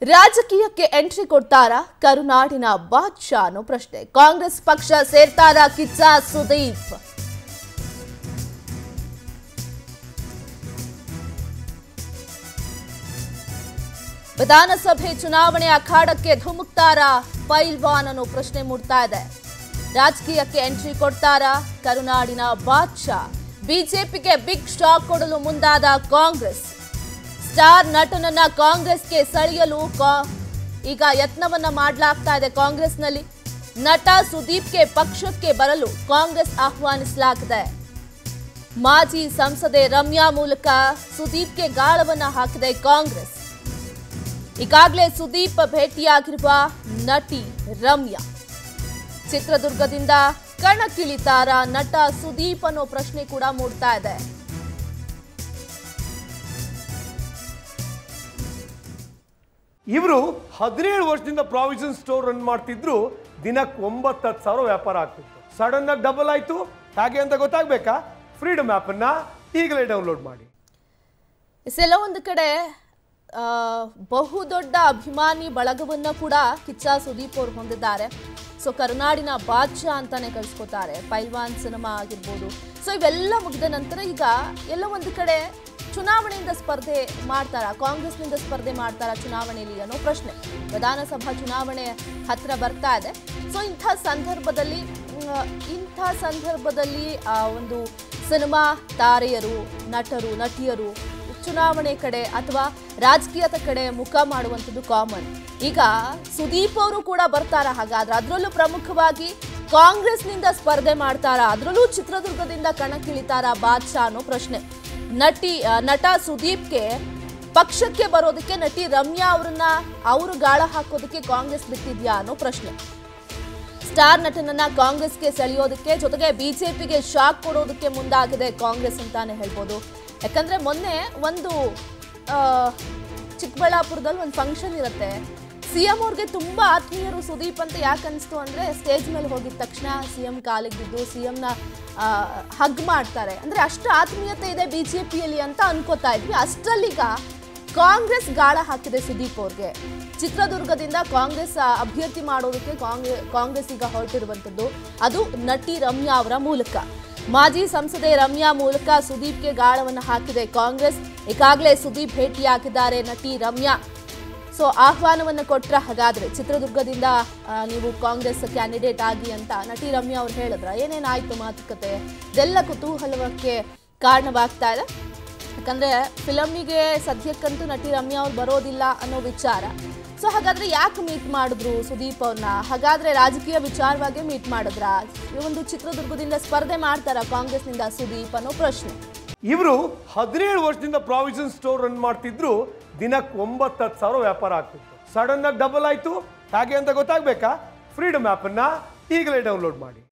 ರಾಜಕೀಯಕ್ಕೆ ಎಂಟ್ರಿ ಕೊಡ್ತಾರಾ ಕರುನಾಡಿನ ಬಾದ್ಶಾ ಅನ್ನೋ ಪ್ರಶ್ನೆ ಕಾಂಗ್ರೆಸ್ ಪಕ್ಷ ಸೇರ್ತಾರಾ ಕಿಚ್ಚ ಸುದೀಪ್ ವಿಧಾನಸಭೆ ಚುನಾವಣೆ ಅಖಾಡಕ್ಕೆ ಧುಮುಕ್ತಾರಾ ಪೈಲ್ವಾನ್ ಅನ್ನೋ ಪ್ರಶ್ನೆ ಮೂಡ್ತಾ ಇದೆ ರಾಜಕೀಯಕ್ಕೆ ಎಂಟ್ರಿ ಕೊಡ್ತಾರಾ ಕರುನಾಡಿನ ಬಾದ್ಶಾ ಬಿಜೆಪಿಗೆ ಬಿಗ್ ಶಾಕ್ ಕೊಡಲು ಮುಂದಾದ ಕಾಂಗ್ರೆಸ್ ಸ್ಟಾರ್ ನಟನನ್ನ ಕಾಂಗ್ರೆಸ್ಗೆ ಸೆಳೆಯಲು ಕಾ- ಈಗ ಯತ್ನವನ್ನ ಮಾಡಲಾಗ್ತಾ ಇದೆ ಕಾಂಗ್ರೆಸ್ನಲ್ಲಿ ನಟ ಸುದೀಪ್ಗೆ ಪಕ್ಷಕ್ಕೆ ಬರಲು ಕಾಂಗ್ರೆಸ್ ಆಹ್ವಾನಿಸಲಾಗಿದೆ ಮಾಜಿ ಸಂಸದೆ ರಮ್ಯಾ ಮೂಲಕ ಸುದೀಪ್ಗೆ ಗಾಳವನ್ನ ಹಾಕಿದೆ ಕಾಂಗ್ರೆಸ್ ಈಗಾಗಲೇ ಸುದೀಪ್ ಭೇಟಿಯಾಗಿರುವ ನಟಿ ರಮ್ಯಾ ಚಿತ್ರದುರ್ಗದಿಂದ ಕಣಕ್ಕಿಳಿತಾರ ನಟ ಸುದೀಪ್ ಅನ್ನೋ ಪ್ರಶ್ನೆ ಕೂಡ ಮೂಡ್ತಾ ಇದೆ ಇವರು ಹದಿನೇಳು ವರ್ಷದಿಂದ ಪ್ರಾವಿಷನ್ ಸ್ಟೋರ್ ರನ್ ಮಾಡ್ತಿದ್ರು ದಿನಕ್ಕೆ ಒಂಬತ್ತು ಹತ್ತು ಸಾವಿರ ವ್ಯಾಪಾರ ಆಗ್ತಿತ್ತು ಸಡನ್ ಆಗಿ ಡಬಲ್ ಆಯ್ತು ಹೇಗೆ ಅಂತ ಗೊತ್ತಾಗ್ಬೇಕಾ ಫ್ರೀಡಮ್ ಅನ್ನ ಈಗಲೇ ಡೌನ್ಲೋಡ್ ಮಾಡಿ ಇಸೆಲ್ಲ ಒಂದು ಕಡೆ ಆ, ಬಹುದೊಡ್ಡ ಅಭಿಮಾನಿ ಬಳಗವನ್ನ ಕೂಡ ಕಿಚ್ಚ ಸುದೀಪ್ ಅವರು ಹೊಂದಿದ್ದಾರೆ ಸೊ ಕರುನಾಡಿನ ಬಾದ್ಶಾ ಅಂತಾನೆ ಕಳ್ಸ್ಕೊತಾರೆ ಪೈಲ್ವಾನ್ ಸಿನಿಮಾ ಆಗಿರ್ಬೋದು ಸೊ ಇವೆಲ್ಲ ಮುಗಿದ ನಂತರ ಈಗ ಎಲ್ಲ ಒಂದು ಕಡೆ ಚುನಾವಣೆಯಿಂದ ಸ್ಪರ್ಧೆ ಮಾಡ್ತಾರಾ ಕಾಂಗ್ರೆಸ್ನಿಂದ ಸ್ಪರ್ಧೆ ಮಾಡ್ತಾರಾ ಚುನಾವಣೆಯಲ್ಲಿ ಅನ್ನೋ ಪ್ರಶ್ನೆ ವಿಧಾನಸಭಾ ಚುನಾವಣೆ ಹತ್ರ ಬರ್ತಾ ಇದೆ ಸೊ ಇಂಥ ಸಂದರ್ಭದಲ್ಲಿ ಮ್, ಇಂಥ ಸಂದರ್ಭದಲ್ಲಿ ಆ, ಒಂದು ಸಿನಿಮಾ ತಾರೆಯರು ನಟರು ನಟಿಯರು ಚುನಾವಣೆ ಕಡೆ ಅಥವಾ ರಾಜಕೀಯದ ಕಡೆ ಮುಖ ಮಾಡುವಂಥದ್ದು ಕಾಮನ್ ಈಗ ಸುದೀಪ್ ಅವರು ಕೂಡ ಬರ್ತಾರ ಹಾಗಾದ್ರೆ ಅದರಲ್ಲೂ ಪ್ರಮುಖವಾಗಿ ಕಾಂಗ್ರೆಸ್ನಿಂದ ಸ್ಪರ್ಧೆ ಮಾಡ್ತಾರ ಅದರಲ್ಲೂ ಚಿತ್ರದುರ್ಗದಿಂದ ಕಣಕ್ಕಿಳಿತಾರ ಬಾದ್ಶಾ ಅನ್ನೋ ಪ್ರಶ್ನೆ ನಟಿ ಆ, ನಟ ಸುದೀಪ್ಗೆ ಪಕ್ಷಕ್ಕೆ ಬರೋದಕ್ಕೆ ನಟಿ ರಮ್ಯಾ ಅವ್ರನ್ನ ಅವರು ಗಾಳ ಹಾಕೋದಕ್ಕೆ ಕಾಂಗ್ರೆಸ್ ಬಿಟ್ಟಿದ್ಯಾ ಅನ್ನೋ ಪ್ರಶ್ನೆ ಸ್ಟಾರ್ ನಟನನ್ನ ಕಾಂಗ್ರೆಸ್ಗೆ ಸೆಳೆಯೋದಕ್ಕೆ ಜೊತೆಗೆ ಬಿಜೆಪಿಗೆ ಶಾಕ್ ಕೊಡೋದಕ್ಕೆ ಮುಂದಾಗಿದೆ ಕಾಂಗ್ರೆಸ್ ಅಂತಾನೆ ಹೇಳ್ಬೋದು ಯಾಕಂದ್ರೆ ಮೊನ್ನೆ ಒಂದು ಆ, ಚಿಕ್ಕಬಳ್ಳಾಪುರದಲ್ಲಿ ಒಂದು ಫಂಕ್ಷನ್ ಇರುತ್ತೆ ಸಿ ಎಂ ಅವ್ರಿಗೆ ತುಂಬಾ ಆತ್ಮೀಯರು ಸುದೀಪ್ ಅಂತ ಯಾಕೆ ಅನಿಸ್ತು ಅಂದ್ರೆ ಸ್ಟೇಜ್ ಮೇಲೆ ಹೋಗಿದ ತಕ್ಷಣ ಸಿ ಎಂ ಕಾಲಿಗೆ ಬಿದ್ದು ಸಿ ಎಂನ ಹಗ್ ಮಾಡ್ತಾರೆ ಅಂದ್ರೆ ಅಷ್ಟು ಆತ್ಮೀಯತೆ ಇದೆ ಬಿಜೆಪಿಯಲ್ಲಿ ಅಂತ ಅನ್ಕೋತಾ ಇದ್ವಿ ಅಷ್ಟರಲ್ಲೀಗ ಕಾಂಗ್ರೆಸ್ ಗಾಳ ಹಾಕಿದೆ ಸುದೀಪ್ ಅವ್ರಿಗೆ ಚಿತ್ರದುರ್ಗದಿಂದ ಕಾಂಗ್ರೆಸ್ ಆ, ಅಭ್ಯರ್ಥಿ ಮಾಡೋದಕ್ಕೆ ಕಾಂಗ್ರೆ- ಕಾಂಗ್ರೆಸ್ ಈಗ ಹೊರಟಿರುವಂಥದ್ದು ಅದು ನಟಿ ರಮ್ಯಾ ಅವರ ಮೂಲಕ ಮಾಜಿ ಸಂಸದೆ ರಮ್ಯಾ ಮೂಲಕ ಸುದೀಪ್ಗೆ ಗಾಳವನ್ನು ಹಾಕಿದೆ ಕಾಂಗ್ರೆಸ್ ಈಗಾಗಲೇ ಸುದೀಪ್ ಭೇಟಿಯಾಗಿದ್ದಾರೆ ನಟಿ ರಮ್ಯಾ ಸೊ ಆಹ್ವಾನವನ್ನು ಕೊಟ್ರ ಹಾಗಾದ್ರೆ ಚಿತ್ರದುರ್ಗದಿಂದ ಆ, ನೀವು ಕಾಂಗ್ರೆಸ್ ಕ್ಯಾಂಡಿಡೇಟ್ ಆಗಿ ಅಂತ ನಟಿ ರಮ್ಯಾ ಅವ್ರು ಹೇಳಿದ್ರ ಏನೇನಾಯ್ತು ಮಾತುಕತೆ ಇದೆಲ್ಲ ಕುತೂಹಲಕ್ಕೆ ಕಾರಣವಾಗ್ತಾ ಇದೆ ಯಾಕಂದ್ರೆ ಫಿಲಮಿಗೆ ಸದ್ಯಕ್ಕಂತೂ ನಟಿ ರಮ್ಯಾ ಅವ್ರು ಬರೋದಿಲ್ಲ ಅನ್ನೋ ವಿಚಾರ ಸೊ ಹಾಗಾದ್ರೆ ಯಾಕೆ ಮೀಟ್ ಮಾಡಿದ್ರು ಸುದೀಪ್ ಅವ್ರನ್ನ ಹಾಗಾದ್ರೆ ರಾಜಕೀಯ ವಿಚಾರವಾಗಿ ಮೀಟ್ ಮಾಡಿದ್ರ ಈ ಒಂದು ಚಿತ್ರದುರ್ಗದಿಂದ ಸ್ಪರ್ಧೆ ಮಾಡ್ತಾರ ಕಾಂಗ್ರೆಸ್ನಿಂದ ಸುದೀಪ್ ಅನ್ನೋ ಪ್ರಶ್ನೆ ಇವರು ಹದಿನೇಳು ವರ್ಷದಿಂದ ಪ್ರಾವಿಷನ್ ಸ್ಟೋರ್ ರನ್ ಮಾಡ್ತಿದ್ರು ದಿನಕ್ಕೆ ಒಂಬತ್ತು ಹತ್ತು ಸಾವಿರ ವ್ಯಾಪಾರ ಆಗ್ತಿತ್ತು ಸಡನ್ ಆಗಿ ಡಬಲ್ ಆಯ್ತು ಹೇಗೆ ಅಂತ ಗೊತ್ತಾಗ್ಬೇಕಾ ಫ್ರೀಡಮ್ ಅನ್ನ ಈಗಲೇ ಡೌನ್ಲೋಡ್ ಮಾಡಿ